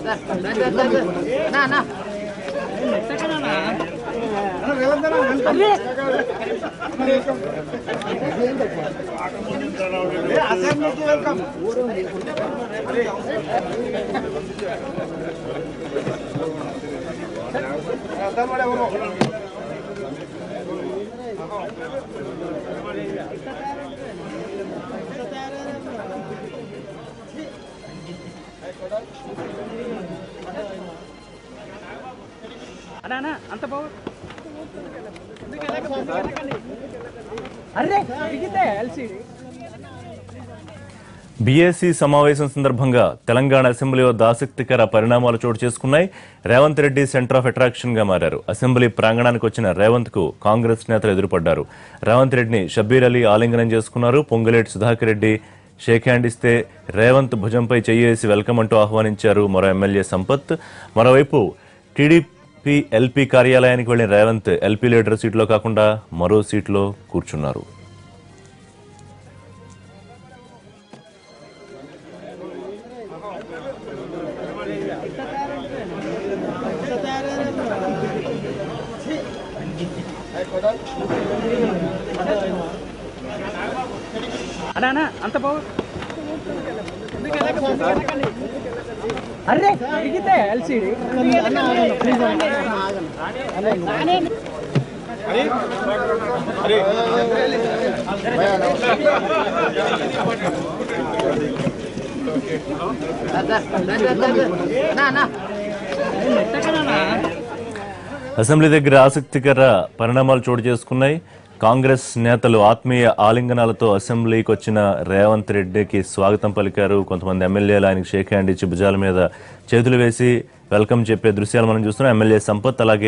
నా నా అన్నా అన్నా అంత బాగు అరే దిగితే ఎల్సీడీ బీఏసీ సమావేశం సందర్భంగా తెలంగాణ అసెంబ్లీ వద్ద ఆసక్తికర పరిణామాలు చోటు చేసుకున్నాయి Revanth Reddy centre of attraction గా మారారు అసెంబ్లీ ప్రాంగణానికి వచ్చిన రేవంత్ కు కాంగ్రెస్ నేతలు ఎదురుపడ్డారు రేవంత్ రెడ్డిని షబ్బీర్ అలీ ఆలింగనం చేసుకున్నారు పొంగులేటి సుధాకర్ రెడ్డి షేక్ హ్యాండ్ ఇస్తే రేవంత్ భుజంపై చెయ్యేసి వెల్కమ్ అంటూ ఆహ్వానించారు మరో ఎమ్మెల్యే సంపత్ మరోవైపు టీడీపీ ఎల్పీ కార్యాలయానికి వెళ్లిన రేవంత్ ఎల్పీ లీడర్ సీట్లో కాకుండా మరో సీట్లో కూర్చున్నారు అన్నా అన్నా అంత బాగు అరే దిగితే ఎల్సీడీ నా నా అసెంబ్లీ దగ్గర ఆసక్తికర పరిణామాలు చోటు చేసుకున్నాయి కాంగ్రెస్ నేతలు ఆత్మీయ ఆలింగనాలతో అసెంబ్లీకి వచ్చిన రేవంత్ రెడ్డికి స్వాగతం పలికారు కొంతమంది ఎమ్మెల్యేలు ఆయనకి షేక్ హ్యాండ్ ఇచ్చి భుజాల మీద చేతులు వేసి వెల్కమ్ చెప్పే దృశ్యాలు మనం చూస్తున్నాం ఎమ్మెల్యే సంపత్ అలాగే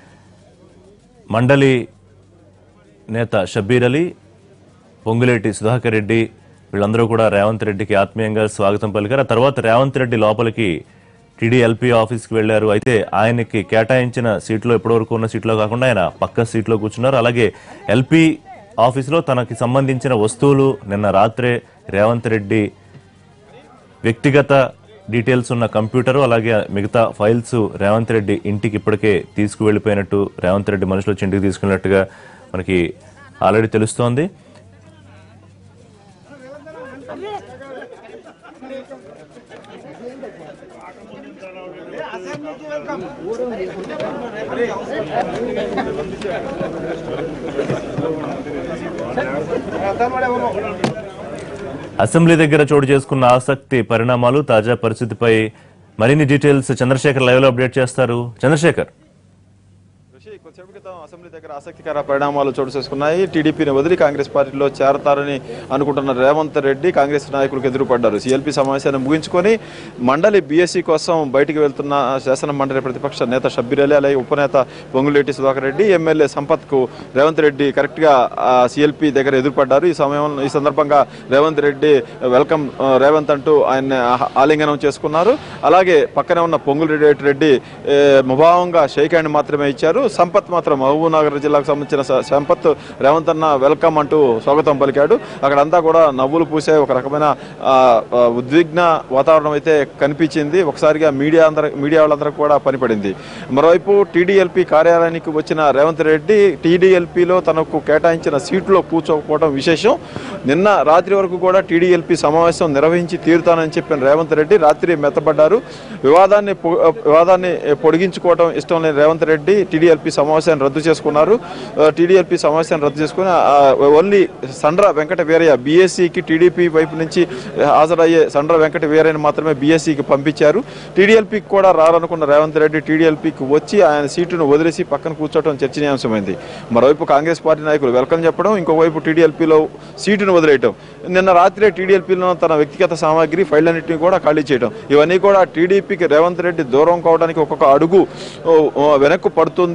మండలి నేత షబ్బీర్ అలీ పొంగులేటి సుధాకర్ రెడ్డి వీళ్ళందరూ కూడా రేవంత్ రెడ్డికి ఆత్మీయంగా స్వాగతం పలికారు ఆ తర్వాత రేవంత్ రెడ్డి లోపలికి టీడీఎల్పీ ఆఫీస్కి వెళ్లారు అయితే ఆయనకి కేటాయించిన సీట్లో ఇప్పటివరకు ఉన్న సీట్లో కాకుండా ఆయన పక్క సీట్లో కూర్చున్నారు అలాగే ఎల్పీ ఆఫీస్లో తనకి సంబంధించిన వస్తువులు నిన్న రాత్రే రేవంత్ రెడ్డి వ్యక్తిగత డీటెయిల్స్ ఉన్న కంప్యూటర్ అలాగే మిగతా ఫైల్స్ రేవంత్ రెడ్డి ఇంటికి ఇప్పటికే తీసుకువెళ్ళిపోయినట్టు రేవంత్ రెడ్డి మనుషులు వచ్చి ఇంటికి తీసుకున్నట్టుగా మనకి ఆల్రెడీ తెలుస్తోంది అసెంబ్లీ దగ్గర చోటు చేసుకున్న ఆసక్తి పరిణామాలు తాజా పరిస్థితిపై మరిన్ని డీటెయిల్స్ చంద్రశేఖర్ లైవ్ లో అప్డేట్ చేస్తారు చంద్రశేఖర్ ఋషి కొద్దిసేపు క్రితం అసెంబ్లీ దగ్గర ఆసక్తికర పరిణామాలు చోటు చేసుకున్నాయి టీడీపీని వదిలి కాంగ్రెస్ పార్టీలో చేరతారని అనుకుంటున్న రేవంత్ రెడ్డి కాంగ్రెస్ నాయకులకు ఎదురుపడ్డారు సీఎల్పీ సమావేశాన్ని ముగించుకొని మండలి బీఎస్సీ కోసం బయటికి వెళ్తున్న శాసన మండలి ప్రతిపక్ష నేత షబ్బీర్ అలీ అలాగే ఉపనేత పొంగులేటి సుధాకర్ రెడ్డి ఎమ్మెల్యే సంపత్కు రేవంత్ రెడ్డి కరెక్ట్గా సీఎల్పీ దగ్గర ఎదురుపడ్డారు ఈ సమయం ఈ సందర్భంగా రేవంత్ రెడ్డి వెల్కమ్ ఆ, రేవంత్ అంటూ ఆయన ఆలింగనం చేసుకున్నారు అలాగే పక్కనే ఉన్న పొంగులేటి రెడ్డి ఏ, ముభావంగా షేక్ హ్యాండ్ మాత్రమే ఇచ్చారు సంపత్ మాత్రం మహబూబ్నగర్ జిల్లాకు సంబంధించిన స- సంపత్ రేవంత్ అన్న వెల్కమ్ అంటూ స్వాగతం పలికాడు అక్కడంతా కూడా నవ్వులు పూసే ఒక రకమైన ఆ, ఆ, ఉద్విగ్న వాతావరణం అయితే కనిపించింది ఒకసారిగా మీడియా అందరూ మీడియా వాళ్ళందరూ కూడా పనిపడింది మరోవైపు టీడీఎల్పీ కార్యాలయానికి వచ్చిన రేవంత్ రెడ్డి టీడీఎల్పీలో తనకు కేటాయించిన సీట్లో కూర్చోకపోవడం విశేషం నిన్న రాత్రి వరకు కూడా టీడీఎల్పీ సమావేశం నిర్వహించి తీరుతానని చెప్పిన రేవంత్ రెడ్డి రాత్రి మెత్తబడ్డారు వివాదాన్ని పొ- వివాదాన్ని పొడిగించుకోవడం ఇష్టం లేని రేవంత్ రెడ్డి టీడీఎల్పీ సమావేశాన్ని రద్దు చేసుకున్నారు ఆ, టీడీఎల్పీ సమావేశాన్ని రద్దు చేసుకుని ఆ, ఓన్లీ సండ్ర వెంకట వీరయ్య బీఎస్సీకి టీడీపీ వైపు నుంచి హాజరయ్యే సండ్ర వెంకట వీరయ్యని మాత్రమే బీఎస్సీకి పంపించారు టీడీఎల్పీకి కూడా రారనుకున్న రేవంత్ రెడ్డి టీడీఎల్పీకి వచ్చి ఆయన సీటును వదిలేసి పక్కన కూర్చోవడం చర్చనీయాంశమైంది మరోవైపు కాంగ్రెస్ పార్టీ నాయకులు వెల్కమ్ చెప్పడం ఇంకోవైపు టీడీఎల్పీలో సీటును వదిలేయటం నిన్న రాత్రే టీడీఎల్పీలో తన వ్యక్తిగత సామాగ్రి ఫైళ్ళన్నింటినీ కూడా ఖాళీ చేయడం ఇవన్నీ కూడా టీడీపీకి రేవంత్ రెడ్డి దూరం కావడానికి ఒక్కొక్క అడుగు ఓ, ఓ, వెనక్కు పడుతుంది అని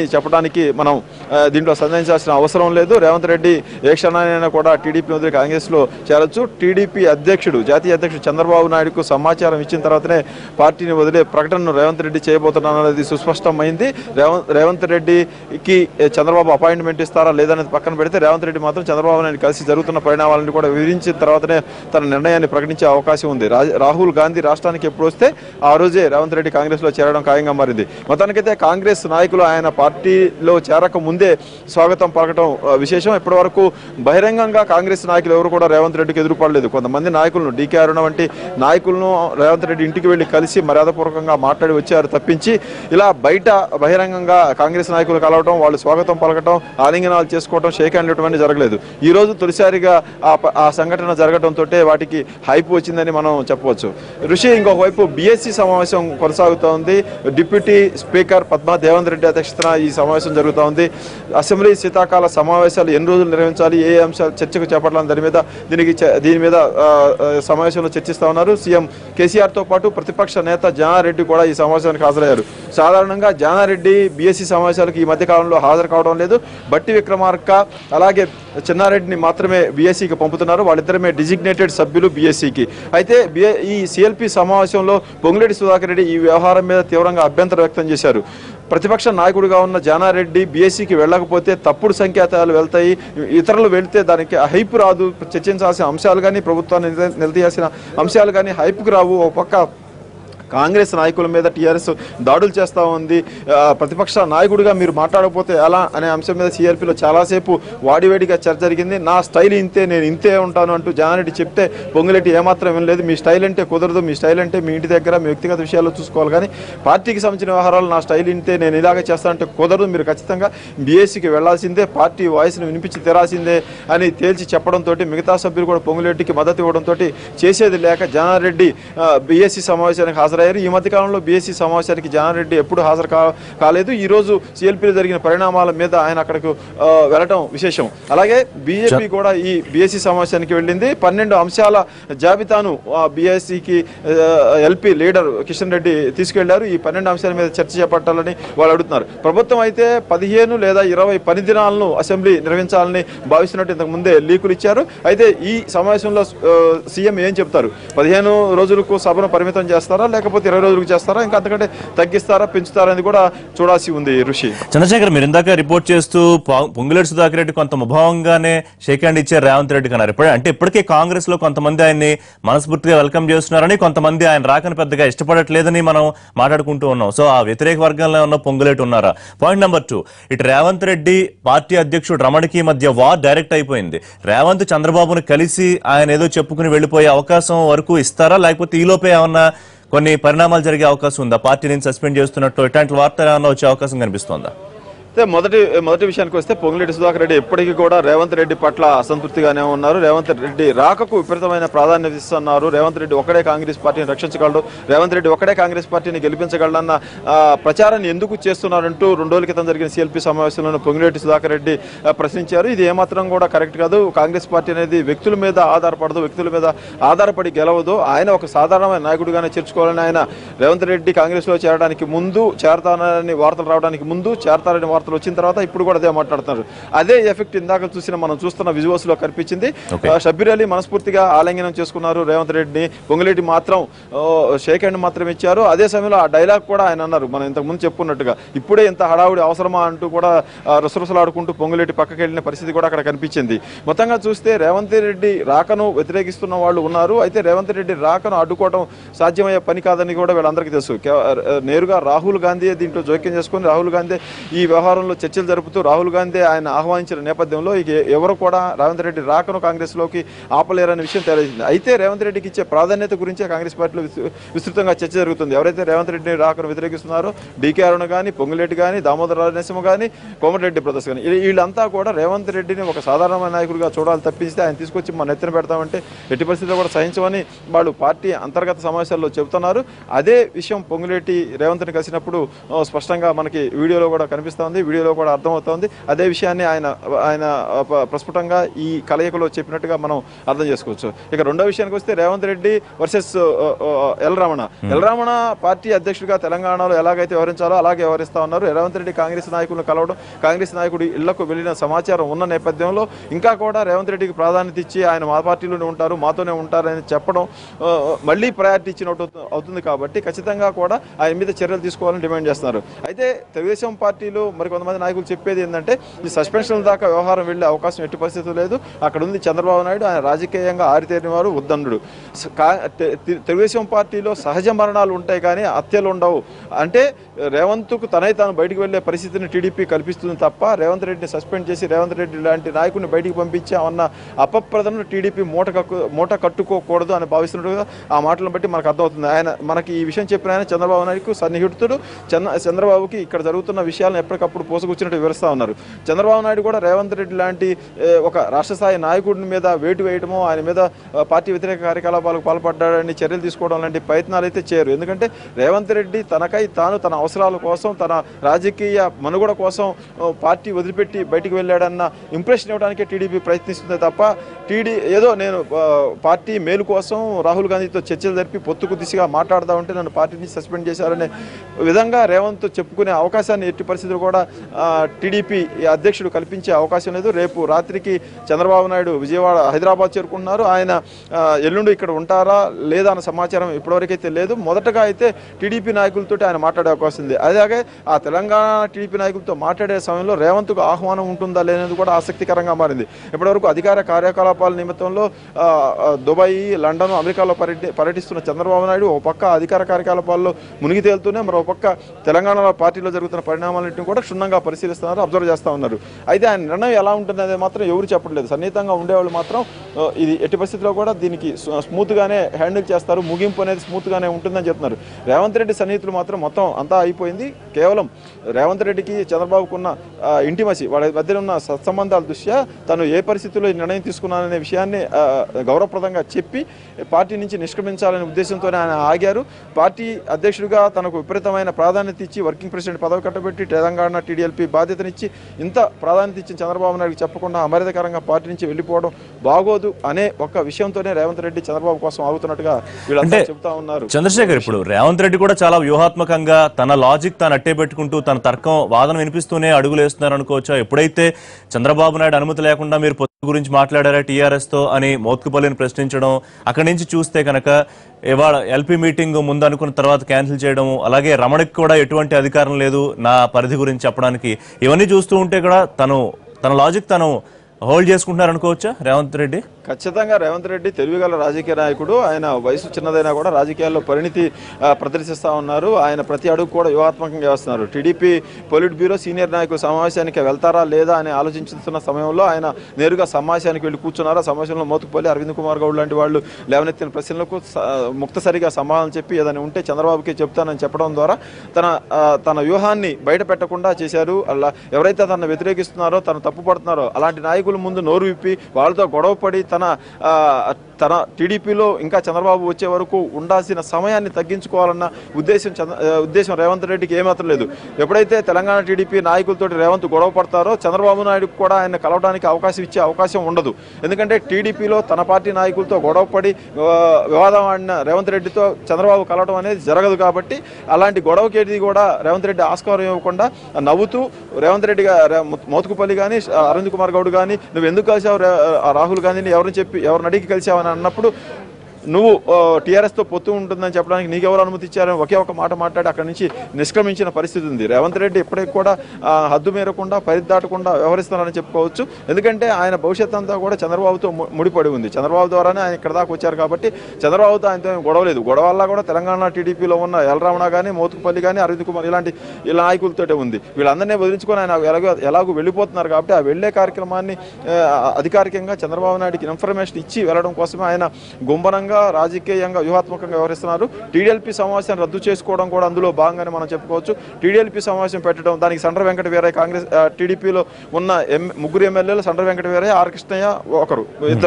చెప్పడానికి మనం ఆ, దీంట్లో సందేహించాల్సిన అవసరం లేదు రేవంత్ రెడ్డి ఏ క్షణానైనా కూడా టీడీపీ వదిలి కాంగ్రెస్లో చేరొచ్చు టీడీపీ అధ్యక్షుడు జాతీయ అధ్యక్షుడు చంద్రబాబు నాయుడుకు సమాచారం ఇచ్చిన తర్వాతనే పార్టీని వదిలే ప్రకటనను రేవంత్ రెడ్డి చేయబోతున్నారనేది సుస్పష్టమైంది రేవంత్ రేవంత్ రెడ్డికి చంద్రబాబు అపాయింట్మెంట్ ఇస్తారా లేదనేది పక్కన పెడితే రేవంత్ రెడ్డి మాత్రం చంద్రబాబు నాయుడు కలిసి జరుగుతున్న పరిణామాలను కూడా వివరించిన తర్వాతనే తన నిర్ణయాన్ని ప్రకటించే అవకాశం ఉంది రా- రాహుల్ గాంధీ రాష్ట్రానికి ఎప్పుడు వస్తే ఆ రోజే రేవంత్ రెడ్డి కాంగ్రెస్ లో చేరడం ఖాయంగా మారింది మొత్తానికైతే కాంగ్రెస్ నాయకులు ఆయన పార్టీలో చేరక ముందే స్వాగతం పలకటం ఆ, విశేషం ఇప్పటి వరకు బహిరంగంగా కాంగ్రెస్ నాయకులు ఎవరు కూడా రేవంత్ రెడ్డికి ఎదురుపడలేదు కొంతమంది నాయకులను డీకే అరుణ వంటి నాయకులను రేవంత్ రెడ్డి ఇంటికి వెళ్లి కలిసి మర్యాదపూర్వకంగా మాట్లాడి వచ్చారు తప్పించి ఇలా బయట బహిరంగంగా కాంగ్రెస్ నాయకులు కలవడం వాళ్ళు స్వాగతం పలకటం ఆలింగనాలు చేసుకోవడం షేక్ హ్యాండ్ ఇవ్వడం అనేది జరగలేదు ఈ రోజు తొలిసారిగా ఆ ప- ఆ సంఘటన జరగడంతో వాటికి హైప్ వచ్చిందని మనం చెప్పవచ్చు ఋషి ఇంకొక వైపు బీఎస్సీ సమావేశం కొనసాగుతోంది డిప్యూటీ స్పీకర్ పద్మా దేవేంద్ర రెడ్డి అధ్యక్షతన ఈ సమావేశం జరుగుతూ ఉంది అసెంబ్లీ శీతాకాల సమావేశాలు ఎన్ని రోజులు నిర్వహించాలి ఏ అంశాలు చర్చకు చేపట్టాలని దాని మీద దీనికి చ- దీని మీద ఆ, ఆ, సమావేశంలో చర్చిస్తా ఉన్నారు సీఎం కేసీఆర్ తో పాటు ప్రతిపక్ష నేత జానారెడ్డి కూడా ఈ సమావేశానికి హాజరయ్యారు సాధారణంగా జానారెడ్డి బీఎస్సీ సమావేశాలకు ఈ మధ్య కాలంలో హాజరు కావడం లేదు బట్టి విక్రమార్క అలాగే చెన్నారెడ్డిని మాత్రమే బీఎస్సీకి పంపుతున్నారు వాళ్ళిద్దరమే డిజిగ్నేటెడ్ సభ్యులు బీఎస్సీకి అయితే బిఏ ఈ సిఎల్పి సమావేశంలో పొంగులేటి సుధాకర్ రెడ్డి ఈ వ్యవహారం మీద తీవ్రంగా అభ్యంతరం వ్యక్తం చేశారు ప్రతిపక్ష నాయకుడిగా ఉన్న జానారెడ్డి బీఎస్సీకి వెళ్ళకపోతే తప్పుడు సంకేతాలు వెళ్తాయి ఇతరులు వెళ్తే దానికి హైప్ రాదు చర్చించాల్సిన అంశాలు కానీ ప్రభుత్వాన్ని నిల- నిలదీయాల్సిన అంశాలు కానీ హైప్కి రావు ఒక పక్క కాంగ్రెస్ నాయకుల మీద టీఆర్ఎస్ దాడులు చేస్తూ ఉంది ఆ, ప్రతిపక్ష నాయకుడిగా మీరు మాట్లాడకపోతే ఎలా అనే అంశం మీద సిఆర్పీలో చాలాసేపు వాడివేడిగా చర్చ జరిగింది నా స్టైల్ ఇంతే నేను ఇంతే ఉంటాను అంటూ జానారెడ్డి చెప్తే పొంగులేటి ఏమాత్రం వినలేదు మీ స్టైల్ అంటే కుదరదు మీ స్టైల్ అంటే మీ ఇంటి దగ్గర మీ వ్యక్తిగత విషయాల్లో చూసుకోవాలి కానీ పార్టీకి సంబంధించిన వ్యవహారాలు నా స్టైల్ ఇంతే నేను ఇలాగే చేస్తానంటే కుదరదు మీరు ఖచ్చితంగా బీఎస్సీకి వెళ్లాల్సిందే పార్టీ వాయిస్ని వినిపించి తెరాల్సిందే అని తేల్చి చెప్పడంతో మిగతా సభ్యులు కూడా పొంగులేటికి మద్దతు ఇవ్వడంతో చేసేది లేక జానారెడ్డి బీఎస్సీ సమావేశానికి హాజరయ్యారు ఈ మధ్య కాలంలో బీఎస్సీ సమావేశానికి జానారెడ్డి ఎప్పుడు హాజరు కా కాలేదు ఈ రోజు సిఎల్పీలో జరిగిన పరిణామాల మీద ఆయన అక్కడకు ఆ, వెళ్ళటం విశేషం అలాగే బీజేపీ కూడా ఈ బీఎస్సీ సమావేశానికి వెళ్ళింది పన్నెండు అంశాల జాబితాను బీఎస్సీకి ఎల్పీ లీడర్ కిషన్ రెడ్డి తీసుకెళ్లారు ఈ పన్నెండు అంశాల మీద చర్చ చేపట్టాలని వాళ్ళు అడుగుతున్నారు ప్రభుత్వం అయితే పదిహేను లేదా ఇరవై పని దినాలను అసెంబ్లీ నిర్వహించాలని భావిస్తున్నట్టు ఇంతకు ముందే లీకులు ఇచ్చారు అయితే ఈ సమావేశంలో ఆ, సీఎం ఏం చెప్తారు పదిహేను రోజులకు సభను పరిమితం చేస్తారా లేకపోతే ఇరవై రోజులకు చేస్తారా ఇంకా అంతకంటే తగ్గిస్తారా పెంచుతారా అనేది కూడా చూడాల్సి ఉంది ఋషి చంద్రశేఖర్ మీరు ఇందాక రిపోర్ట్ చేస్తూ పా- పొంగులేటి సుధాకర్ రెడ్డి కొంత ముభావంగానే షేక్ హ్యాండ్ ఇచ్చారు రేవంత్ రెడ్డి కన్నారు ఇప్పుడే అంటే ఇప్పటికే కాంగ్రెస్ లో కొంతమంది ఆయన్ని మనస్ఫూర్తిగా వెల్కమ్ చేస్తున్నారని కొంతమంది ఆయన రాకని పెద్దగా ఇష్టపడట్లేదని మనం మాట్లాడుకుంటూ ఉన్నాం సో ఆ వ్యతిరేక వర్గంలో ఉన్న పొంగులేటి ఉన్నారా పాయింట్ నెంబర్ టూ ఇటు రేవంత్ రెడ్డి పార్టీ అధ్యక్షుడు రమణికి మధ్య వార్ డైరెక్ట్ అయిపోయింది రేవంత్ చంద్రబాబును కలిసి ఆయన ఏదో చెప్పుకుని వెళ్ళిపోయే అవకాశం వరకు ఇస్తారా లేకపోతే ఈలోపే ఏమన్నా కొన్ని పరిణామాలు జరిగే అవకాశం ఉందా పార్టీ నుంచి సస్పెండ్ చేస్తున్నట్టు ఇట్లాంటి వార్తలు ఏమన్నా వచ్చే అవకాశం కనిపిస్తోందా అయితే మొదటి మొదటి విషయానికి వస్తే పొంగులేటి సుధాకర్ రెడ్డి ఎప్పటికీ కూడా రేవంత్ రెడ్డి పట్ల అసంతృప్తిగానే ఉన్నారు రేవంత్ రెడ్డి రాకకు విపరీతమైన ప్రాధాన్యత ఇస్తున్నారు రేవంత్ రెడ్డి ఒకడే కాంగ్రెస్ పార్టీని రక్షించగలడు రేవంత్ రెడ్డి ఒకడే కాంగ్రెస్ పార్టీని గెలిపించగలడన్న ఆ, ప్రచారాన్ని ఎందుకు చేస్తున్నారంటూ రెండు రోజుల క్రితం జరిగిన సిఎల్పి సమావేశంలో పొంగులేటి సుధాకర్ రెడ్డి ఆ, ప్రశ్నించారు ఇది ఏమాత్రం కూడా కరెక్ట్ కాదు కాంగ్రెస్ పార్టీ అనేది వ్యక్తుల మీద ఆధారపడదు వ్యక్తుల మీద ఆధారపడి గెలవదు ఆయన ఒక సాధారణమైన నాయకుడిగానే చేర్చుకోవాలని ఆయన రేవంత్ రెడ్డి కాంగ్రెస్ లో చేరడానికి ముందు చేరతానని వార్తలు రావడానికి ముందు చేరతారని వార్తలు వచ్చిన తర్వాత ఇప్పుడు కూడా అదే మాట్లాడుతున్నారు అదే ఎఫెక్ట్ ఇందాక చూసిన మనం చూస్తున్న విజువల్స్ లో కనిపించింది Okay. ఆ, షబ్బీర్ అలీ మనస్ఫూర్తిగా ఆలింగనం చేసుకున్నారు రేవంత్ రెడ్డిని పొంగులేటి మాత్రం ఓ, షేక్ హ్యాండ్ మాత్రం ఇచ్చారు అదే సమయంలో ఆ డైలాగ్ కూడా ఆయన అన్నారు మనం ఇంతకు ముందు చెప్పుకున్నట్టుగా ఇప్పుడే ఇంత హడావుడి అవసరమా అంటూ కూడా ఆ, రుసరుసలాడుకుంటూ పొంగులేటి పక్కకి వెళ్ళిన పరిస్థితి కూడా అక్కడ కనిపించింది మొత్తంగా చూస్తే రేవంత్ రెడ్డి రాకను వ్యతిరేకిస్తున్న వాళ్ళు ఉన్నారు అయితే రేవంత్ రెడ్డి రాకను అడ్డుకోవడం సాధ్యమయ్యే పని కాదని కూడా వీళ్ళందరికీ తెలుసు కే- నేరుగా రాహుల్ గాంధీ దీంట్లో జోక్యం చేసుకొని రాహుల్ గాంధీ ఈ వ్యవహారంలో చర్చలు జరుపుతూ రాహుల్ గాంధీ ఆయన ఆహ్వానించిన నేపథ్యంలో ఇక ఎవరు కూడా రేవంత్ రెడ్డి రాకను కాంగ్రెస్ లోకి ఆపలేరనే విషయం తెలిసింది అయితే రేవంత్ రెడ్డికి ఇచ్చే ప్రాధాన్యత గురించే కాంగ్రెస్ పార్టీలో విస్తృ- విస్తృతంగా చర్చ జరుగుతుంది ఎవరైతే రేవంత్ రెడ్డిని రాకను వ్యతిరేకిస్తున్నారో డీకే అరుణ కానీ పొంగులేటి కానీ దామోదర నరసింహ కానీ కోమటిరెడ్డి బ్రదర్స్ కానీ వీళ్ళ- వీళ్ళంతా కూడా రేవంత్ రెడ్డిని ఒక సాధారణమైన నాయకుడిగా చూడాలి తప్పిస్తే ఆయన తీసుకొచ్చి మన నెత్తిన పెడతామంటే ఎట్టి పరిస్థితుల్లో కూడా సహించమని వాళ్ళు పార్టీ అంతర్గత సమావేశాల్లో చెబుతున్నారు అదే విషయం పొంగులేటి రేవంత్ని కలిసినప్పుడు ఆ, స్పష్టంగా మనకి వీడియోలో కూడా కనిపిస్తోంది అర్థమవుతోంది వీడియోలో కూడా అర్థమవుతోంది అదే విషయాన్ని ఆయన ఆయన ప- ప్రస్ఫుటంగా ఈ కలయికలో చెప్పినట్టుగా మనం అర్థం చేసుకోవచ్చు ఇక రెండో విషయానికి వస్తే Revanth Reddy versus L Ramana L Ramana party అధ్యక్షుడిగా తెలంగాణలో ఎలాగైతే వ్యవహరించాలో అలాగే వ్యవహరిస్తా ఉన్నారు రేవంత్ రెడ్డి కాంగ్రెస్ నాయకులను కలవడం కాంగ్రెస్ నాయకుడి ఇళ్లకు వెళ్ళిన సమాచారం ఉన్న నేపథ్యంలో ఇంకా కూడా రేవంత్ రెడ్డికి ప్రాధాన్యత ఇచ్చి ఆయన మా పార్టీలోనే ఉంటారు మాతోనే ఉంటారని చెప్పడం ఆ, మళ్ళీ ప్రయారిటీ ఇచ్చినట్టు అవుతు- అవుతుంది కాబట్టి ఖచ్చితంగా కూడా ఆయన మీద చర్యలు తీసుకోవాలని డిమాండ్ చేస్తున్నారు అయితే తెలుగుదేశం పార్టీలో మరి కొంతమంది నాయకులు చెప్పేది ఏంటంటే ఈ సస్పెన్షన్ దాకా వ్యవహారం వెళ్ళే అవకాశం ఎట్టి పరిస్థితులు లేదు అక్కడ ఉంది చంద్రబాబు నాయుడు ఆయన రాజకీయంగా ఆరితేరిన వారు ఉద్దండుడు స- కా- తె- తె- తెలుగుదేశం పార్టీలో సహజ మరణాలు ఉంటాయి కానీ హత్యలు ఉండవు అంటే రేవంత్కు తనై తాను బయటికి వెళ్లే పరిస్థితిని టీడీపీ కల్పిస్తుంది తప్ప రేవంత్ రెడ్డిని సస్పెండ్ చేసి రేవంత్ రెడ్డి లాంటి నాయకుడిని బయటికి పంపించామన్న అపప్రదను టీడీపీ మూట కక్కు మూట కట్టుకోకూడదు అని భావిస్తున్నట్టుగా ఆ మాటలను బట్టి మనకు అర్థమవుతుంది ఆయన మనకి ఈ విషయం చెప్పిన ఆయన చంద్రబాబు నాయుడుకు సన్నిహితుడు చంద్ర చంద్రబాబుకి ఇక్కడ జరుగుతున్న విషయాలను ఎప్పటికప్పుడు పోసుకొచ్చినట్టు వివరిస్తా ఉన్నారు చంద్రబాబు నాయుడు కూడా రేవంత్ రెడ్డి లాంటి ఏ, ఒక రాష్ట్ర స్థాయి నాయకుడి మీద వేటు వేయడమో ఆయన మీద ఆ, పార్టీ వ్యతిరేక కార్యకలాపాలకు పాల్పడ్డాడని చర్యలు తీసుకోవడం లాంటి ప్రయత్నాలు అయితే చేయరు ఎందుకంటే రేవంత్ రెడ్డి తనకై తాను తన అవసరాల కోసం తన రాజకీయ మనుగడ కోసం ఆ, పార్టీ వదిలిపెట్టి బయటికి వెళ్ళాడన్న ఇంప్రెషన్ ఇవ్వడానికే టీడీపీ ప్రయత్నిస్తుంది తప్ప టీడీ ఏదో నేను ఆ, పార్టీ మేలు కోసం రాహుల్ గాంధీతో చర్చలు జరిపి పొత్తుకు దిశగా మాట్లాడుతూ ఉంటే నన్ను పార్టీ నుంచి సస్పెండ్ చేశారనే విధంగా రేవంత్ చెప్పుకునే అవకాశాన్ని ఎట్టి పరిస్థితులు కూడా ఆ, టీడీపీ అధ్యక్షుడు కల్పించే అవకాశం లేదు రేపు రాత్రికి చంద్రబాబు నాయుడు విజయవాడ హైదరాబాద్ చేరుకుంటున్నారు ఆయన ఆ, ఎల్లుండి ఇక్కడ ఉంటారా లేదా అన్న సమాచారం ఇప్పటివరకైతే లేదు మొదటగా అయితే టీడీపీ నాయకులతో ఆయన మాట్లాడే అవకాశం ఉంది అలాగే ఆ తెలంగాణ టీడీపీ నాయకులతో మాట్లాడే సమయంలో రేవంత్కు ఆహ్వానం ఉంటుందా లేనిది కూడా ఆసక్తికరంగా మారింది ఇప్పటివరకు అధికార కార్యకలాపాల నిమిత్తంలో ఆ, ఆ, దుబాయ్ లండన్ అమెరికాలో పర్యటి పర్యటిస్తున్న చంద్రబాబు నాయుడు ఒక పక్క అధికార కార్యకలాపాల్లో మునిగి తేలుతూనే మరో పక్క తెలంగాణ పార్టీలో జరుగుతున్న పరిణామాలన్నింటినీ కూడా క్షుణ్ణంగా పరిశీలిస్తున్నారు అబ్జర్వ్ చేస్తూ ఉన్నారు అయితే ఆయన నిర్ణయం ఎలా ఉంటుందనేది మాత్రం ఎవరు చెప్పట్లేదు సన్నిహితంగా ఉండేవాళ్ళు మాత్రం ఆ, ఇది ఎట్టి పరిస్థితిలో కూడా దీనికి సు- స్మూత్గానే హ్యాండిల్ చేస్తారు ముగింపు అనేది స్మూత్గానే ఉంటుందని చెప్తున్నారు రేవంత్ రెడ్డి సన్నిహితులు మాత్రం మొత్తం అంతా అయిపోయింది కేవలం రేవంత్ రెడ్డికి చంద్రబాబుకున్న ఇంటిమసి వాళ్ళ మధ్య ఉన్న సత్సంబంధాల దృష్ట్యా తను ఏ పరిస్థితుల్లో ఈ నిర్ణయం తీసుకున్నాననే విషయాన్ని ఆ, గౌరవప్రదంగా చెప్పి పార్టీ నుంచి నిష్క్రమించాలనే ఉద్దేశంతోనే ఆయన ఆగారు పార్టీ అధ్యక్షుడిగా తనకు విపరీతమైన ప్రాధాన్యత ఇచ్చి వర్కింగ్ ప్రెసిడెంట్ పదవి కట్టబెట్టి తెలంగాణ టీడీఎల్పీ బాధ్యతనిచ్చి ఇంత ప్రాధాన్యత ఇచ్చిన చంద్రబాబు నాయుడుకి చెప్పకుండా అమర్యాదకరంగా పార్టీ నుంచి వెళ్ళిపోవడం బాగోదు అనే ఒక విషయంతోనే రేవంత్ రెడ్డి చంద్రబాబు కోసం ఆగుతున్నట్టుగా వీళ్ళంతా అంటే చెబుతా ఉన్నారు చంద్రశేఖర్ ఇప్పుడు రేవంత్ రెడ్డి కూడా చాలా వ్యూహాత్మకంగా తన లాజిక్ తాను అట్టే పెట్టుకుంటూ తన తర్కం వాదన వినిపిస్తూనే అడుగులు వేస్తున్నారు అనుకోవచ్చా ఎప్పుడైతే చంద్రబాబు నాయుడు అనుమతి లేకుండా మీరు పొత్తు గురించి మాట్లాడారా టీఆర్ఎస్ తో అని మోత్కుపల్లిని ప్రశ్నించడం అక్కడి నుంచి చూస్తే కనుక ఇవాళ ఎల్పీ మీటింగ్ ముందు అనుకున్న తర్వాత క్యాన్సిల్ చేయడం అలాగే రమణికి కూడా ఎటువంటి అధికారం లేదు నా పరిధి గురించి చెప్పడానికి ఇవన్నీ చూస్తూ ఉంటే కూడా తను తన లాజిక్ తను హోల్డ్ చేసుకుంటున్నారు అనుకోవచ్చా రేవంత్ రెడ్డి ఖచ్చితంగా రేవంత్ రెడ్డి తెలివిగల రాజకీయ నాయకుడు ఆయన వయసు చిన్నదైనా కూడా రాజకీయాల్లో పరిణితి ఆ, ప్రదర్శిస్తా ఉన్నారు ఆయన ప్రతి అడుగు కూడా వ్యూహాత్మకంగా వేస్తున్నారు టీడీపీ పొలిట్ బ్యూరో సీనియర్ నాయకుల సమావేశానికి వెళ్తారా లేదా అని ఆలోచించుతున్న సమయంలో ఆయన నేరుగా సమావేశానికి వెళ్ళి కూర్చున్నారు ఆ సమావేశంలో మోతుకుపల్లి అరవింద్ కుమార్ గౌడ్ లాంటి వాళ్ళు లేవనెత్తిన ప్రశ్నలకు స- ముక్తసరిగా సమాధానం చెప్పి ఏదైనా ఉంటే చంద్రబాబుకి చెప్తానని చెప్పడం ద్వారా తన ఆ, తన వ్యూహాన్ని బయట పెట్టకుండా చేశారు అలా ఎవరైతే తనను వ్యతిరేకిస్తున్నారో తను తప్పుపడుతున్నారో అలాంటి నాయకుల ముందు నోరు విప్పి వాళ్ళతో గొడవపడి తన ఆ, తన టీడీపీలో ఇంకా చంద్రబాబు వచ్చే వరకు ఉండాల్సిన సమయాన్ని తగ్గించుకోవాలన్న ఉద్దేశం చంద్ర ఆ, ఉద్దేశం రేవంత్ రెడ్డికి ఏమాత్రం లేదు ఎప్పుడైతే తెలంగాణ టీడీపీ నాయకులతో రేవంత్ గొడవ పడతారో చంద్రబాబు నాయుడుకు కూడా ఆయన కలవడానికి అవకాశం ఇచ్చే అవకాశం ఉండదు ఎందుకంటే టీడీపీలో తన పార్టీ నాయకులతో గొడవ పడి ఆ, వివాదం ఆడిన రేవంత్ రెడ్డితో చంద్రబాబు కలవడం అనేది జరగదు కాబట్టి అలాంటి గొడవకేది కూడా రేవంత్ రెడ్డి ఆస్కారం ఇవ్వకుండా నవ్వుతూ రేవంత్ రెడ్డి గా- రే- మోత్కుపల్లి కానీ అరవింద్ కుమార్ గౌడ్ కానీ నువ్వు ఎందుకు కలిసావు రా- ఆ రాహుల్ గాంధీని ఎవరిని చెప్పి ఎవరిని అడిగి కలిసావు అని అన్నప్పుడు నువ్వు టీఆర్ఎస్తో పొత్తు ఉంటుందని చెప్పడానికి నీకెవరు అనుమతి ఇచ్చారని ఒకే ఒక మాట మాట్లాడి అక్కడి నుంచి నిష్క్రమించిన పరిస్థితి ఉంది రేవంత్ రెడ్డి ఇప్పటికి కూడా ఆ, హద్దు మేరకుండా పరిదాటకుండా వ్యవహరిస్తున్నారని చెప్పుకోవచ్చు ఎందుకంటే ఆయన భవిష్యత్ అంతా కూడా చంద్రబాబుతో ము- ముడిపడి ఉంది చంద్రబాబు ద్వారానే ఆయన ఇక్కడ దాకా వచ్చారు కాబట్టి చంద్రబాబుతో ఆయనతో ఏం గొడవ లేదు గొడవ వల్ల కూడా తెలంగాణ టీడీపీలో ఉన్న ఎల్రామణ కానీ మోతుకుపల్లి కానీ అరవింద్ కుమార్ ఇలాంటి ఇలా నాయకులతోటే ఉంది వీళ్ళందరినీ వదిలించుకొని ఆయన ఎలాగో ఎలాగో వెళ్ళిపోతున్నారు కాబట్టి ఆ వెళ్ళే కార్యక్రమాన్ని ఆ, అధికారికంగా చంద్రబాబు నాయుడుకి ఇన్ఫర్మేషన్ ఇచ్చి వెళ్ళడం కోసమే ఆయన గుంభనంగా రాజకీయంగా వ్యూహాత్మకంగా వ్యవహరిస్తున్నారు టీడీఎల్పీ సమావేశాన్ని రద్దు చేసుకోవడం కూడా అందులో భాగంగానే మనం చెప్పుకోవచ్చు టీడీఎల్పీ సమావేశం పెట్టడం దానికి సండ్ర వెంకట వీరయ్య కాంగ్రెస్ ఆ, టీడీపీలో ఉన్న ఎం ముగ్గురు ఎమ్మెల్యేలు సండ్ర వెంకట వీరయ్య ఆర్ కృష్ణయ్య ఒకరు ఇద్దరు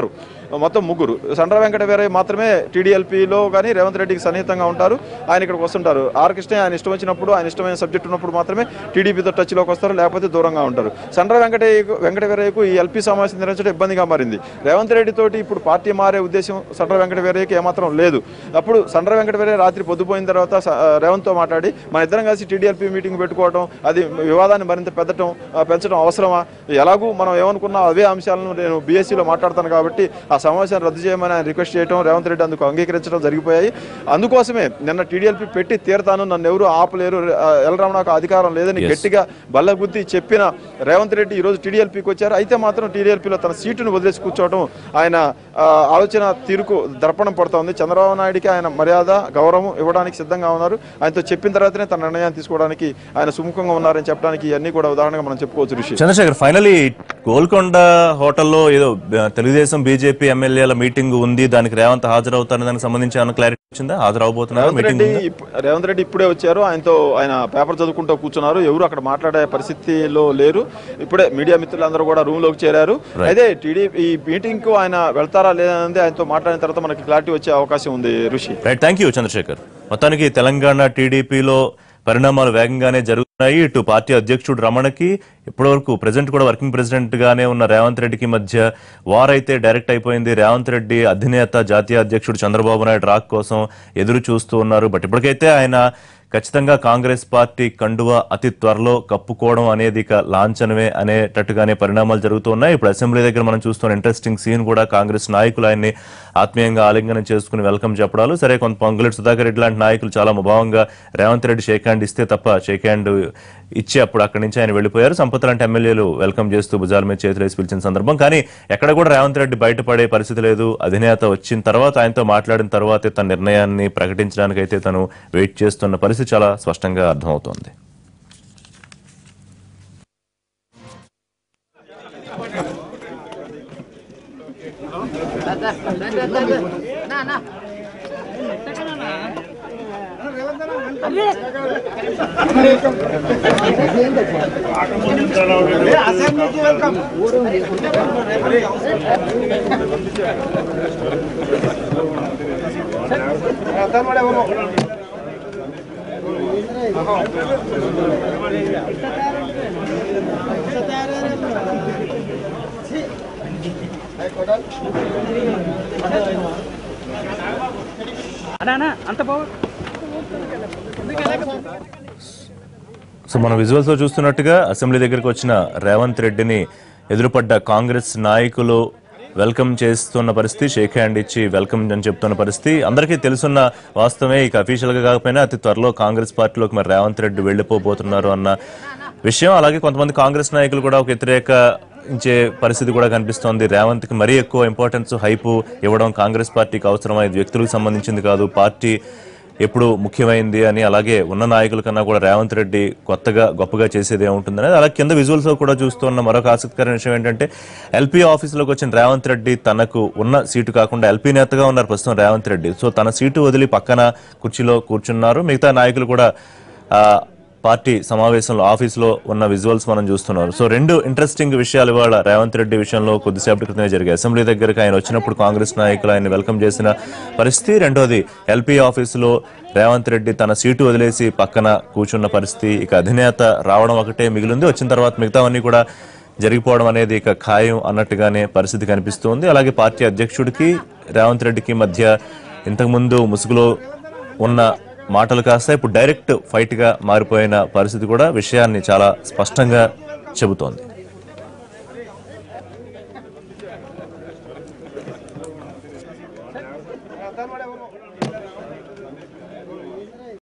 మొత్తం ముగ్గురు సండ్ర వెంకట వీరయ్య మాత్రమే టీడీఎల్పీలో కానీ రేవంత్ రెడ్డికి సన్నిహితంగా ఉంటారు ఆయన ఇక్కడికి వస్తుంటారు ఆర్ కృష్ణ ఆయన ఇష్టం వచ్చినప్పుడు ఆయన ఇష్టమైన సబ్జెక్ట్ ఉన్నప్పుడు మాత్రమే టీడీపీతో టచ్లోకి వస్తారు లేకపోతే దూరంగా ఉంటారు సండ్ర వెంకటయ్యకు వెంకట వీరయ్యకు ఈ ఎల్పీ సమావేశం నిర్వహించడం ఇబ్బందిగా మారింది రేవంత్ రెడ్డి తోటి ఇప్పుడు పార్టీ మారే ఉద్దేశం సండ్ర వెంకట వీరయ్యకి ఏమాత్రం లేదు అప్పుడు సండ్ర వెంకట వీరయ్య రాత్రి పొద్దుపోయిన తర్వాత స- ఆ, రేవంత్తో మాట్లాడి మన ఇద్దరం కలిసి టీడీఎల్పీ మీటింగ్ పెట్టుకోవడం అది వివాదాన్ని మరింత పెద్దటం ఆ, పెంచడం అవసరమా ఎలాగూ మనం ఏమనుకున్నా అవే అంశాలను నేను బీఎస్సీలో మాట్లాడతాను కాబట్టి ఆ సమావేశాన్ని రద్దు చేయమని ఆయన రిక్వెస్ట్ చేయడం రేవంత్ రెడ్డి అందుకు అంగీకరించడం జరిగిపోయాయి అందుకోసమే నిన్న టీడీఎల్పీ పెట్టి తీరతాను నన్ను ఎవరు ఆపలేరు ఆ, ఎల్ రమణకు అధికారం లేదని గట్టిగా బల్లగుద్ది చెప్పిన రేవంత్ రెడ్డి ఈ రోజు టీడీఎల్పీకి వచ్చారు అయితే మాత్రం టీడీఎల్పీలో తన సీటును వదిలేసి కూర్చోవడం ఆయన ఆ, ఆలోచన తీరుకు దర్పణం పడుతోంది చంద్రబాబు నాయుడికి ఆయన మర్యాద గౌరవం ఇవ్వడానికి సిద్ధంగా ఉన్నారు ఆయనతో చెప్పిన తర్వాతనే తన నిర్ణయాన్ని తీసుకోవడానికి ఆయన సుముఖంగా ఉన్నారని చెప్పడానికి ఇవన్నీ కూడా ఉదాహరణగా మనం చెప్పుకోవచ్చు ఋషి చంద్రశేఖర్ ఫైనలీ గోల్కొండ హోటల్లో ఏదో ఆ, తెలుగుదేశం బీజేపీ ఎమ్మెల్యేల మీటింగ్ ఉంది దానికి రేవంత్ హాజరవుతారని దానికి సంబంధించి ఏమైనా క్లారిటీ వచ్చిందా హాజరవబోతున్నారు రేవంత్ మీటింగ్ రెడ్డి ఇప్పు- రేవంత్ రెడ్డి ఇప్పుడే వచ్చారు ఆయనతో ఆయన పేపర్ చదువుకుంటూ కూర్చున్నారు ఎవరు అక్కడ మాట్లాడే పరిస్థితిలో లేరు ఇప్పుడే మీడియా మిత్రులందరూ కూడా రూమ్ లోకి చేరారు అయితే టీడీపీ ఈ మీటింగ్ కు ఆయన వెళ్తారా లేదనేది ఆయనతో మాట్లాడిన తర్వాత మనకి క్లారిటీ వచ్చే అవకాశం ఉంది ఋషి రైట్ థ్యాంక్ యూ చంద్రశేఖర్ మొత్తానికి తెలంగాణ టీడీపీలో పరిణామాలు వేగంగానే జరుగుతున్నాయి ఇటు పార్టీ అధ్యక్షుడు రమణకి ఇప్పటివరకు ప్రెసిడెంట్ కూడా వర్కింగ్ ప్రెసిడెంట్ గానే ఉన్న రేవంత్ రెడ్డికి మధ్య వార్ అయితే డైరెక్ట్ అయిపోయింది రేవంత్ రెడ్డి అధినేత జాతీయ అధ్యక్షుడు చంద్రబాబు నాయుడు రాక్ కోసం ఎదురు చూస్తూ ఉన్నారు బట్ ఇప్పటికైతే ఆయన ఖచ్చితంగా కాంగ్రెస్ పార్టీ కండువా అతి త్వరలో కప్పుకోవడం అనేది ఇక లాంఛనమే అనేటట్టుగానే పరిణామాలు జరుగుతున్నాయి ఇప్పుడు అసెంబ్లీ దగ్గర మనం చూస్తున్న ఇంట్రెస్టింగ్ సీన్ కూడా కాంగ్రెస్ నాయకులు ఆయన్ని ఆత్మీయంగా ఆలింగనం చేసుకుని వెల్కమ్ చెప్పడాలు సరే కొంత పొంగులేటి సుధాకర్ రెడ్డి లాంటి నాయకులు చాలా ముభావంగా రేవంత్ రెడ్డి షేక్ హ్యాండ్ ఇస్తే తప్ప షేక్ హ్యాండ్ ఇచ్చి అప్పుడు అక్కడి నుంచి ఆయన వెళ్ళిపోయారు సంపత్ లాంటి ఎమ్మెల్యేలు వెల్కమ్ చేస్తూ భుజాల మీద చేతులు వేసి పిలిచిన సందర్భం కానీ ఎక్కడ కూడా రేవంత్ రెడ్డి బయటపడే పరిస్థితి లేదు అధినేత వచ్చిన తర్వాత ఆయనతో మాట్లాడిన తర్వాతే తన నిర్ణయాన్ని ప్రకటించడానికి అయితే తను వెయిట్ చేస్తున్న పరిస్థితి చాలా స్పష్టంగా అర్థమవుతోంది అన్నా అన్నా, అంత పవర్ సో మనం విజువల్స్ లో చూస్తున్నట్టుగా అసెంబ్లీ దగ్గరికి వచ్చిన రేవంత్ రెడ్డిని ఎదురుపడ్డ కాంగ్రెస్ నాయకులు వెల్కమ్ చేస్తున్న పరిస్థితి షేక్ హ్యాండ్ ఇచ్చి వెల్కమ్ అని చెప్తున్న పరిస్థితి అందరికీ తెలుసున్న వాస్తవమే ఇక అఫీషియల్ గా కాకపోయినా అతి త్వరలో కాంగ్రెస్ పార్టీలోకి మరి రేవంత్ రెడ్డి వెళ్ళిపోబోతున్నారు అన్న విషయం అలాగే కొంతమంది కాంగ్రెస్ నాయకులు కూడా ఒక వ్యతిరేక ఇచ్చే పరిస్థితి కూడా కనిపిస్తోంది రేవంత్ కి మరీ ఎక్కువ ఇంపార్టెన్స్ హైపు ఇవ్వడం కాంగ్రెస్ పార్టీకి అవసరమైంది వ్యక్తులకు సంబంధించింది కాదు పార్టీ ఎప్పుడు ముఖ్యమైంది అని అలాగే ఉన్న నాయకుల కన్నా కూడా రేవంత్ రెడ్డి కొత్తగా గొప్పగా చేసేది ఏముంటుందని అలా కింద విజువల్స్ లో కూడా చూస్తున్న మరొక ఆసక్తికరమైన విషయం ఏంటంటే ఎల్పీ ఆఫీసులోకి వచ్చిన రేవంత్ రెడ్డి తనకు ఉన్న సీటు కాకుండా ఎల్పీ నేతగా ఉన్నారు ప్రస్తుతం రేవంత్ రెడ్డి సో తన సీటు వదిలి పక్కన కుర్చీలో కూర్చున్నారు మిగతా నాయకులు కూడా ఆ, పార్టీ సమావేశంలో ఆఫీసులో ఉన్న విజువల్స్ మనం చూస్తున్నారు సో రెండు ఇంట్రెస్టింగ్ విషయాలు ఇవాళ రేవంత్ రెడ్డి విషయంలో కొద్దిసేపటి క్రితమే జరిగాయి అసెంబ్లీ దగ్గరకు ఆయన వచ్చినప్పుడు కాంగ్రెస్ నాయకులు ఆయన వెల్కమ్ చేసిన పరిస్థితి రెండోది ఎల్పీ ఆఫీసులో రేవంత్ రెడ్డి తన సీటు వదిలేసి పక్కన కూర్చున్న పరిస్థితి ఇక అధినేత రావడం ఒకటే మిగిలింది వచ్చిన తర్వాత మిగతావన్నీ కూడా జరిగిపోవడం అనేది ఇక ఖాయం అన్నట్టుగానే పరిస్థితి కనిపిస్తోంది అలాగే పార్టీ అధ్యక్షుడికి రేవంత్ రెడ్డికి మధ్య ఇంతకుముందు ముసుగులో ఉన్న మాటలు కాస్త ఇప్పుడు డైరెక్ట్ ఫైట్ గా మారిపోయిన పరిస్థితి కూడా విషయాన్ని చాలా స్పష్టంగా చెబుతోంది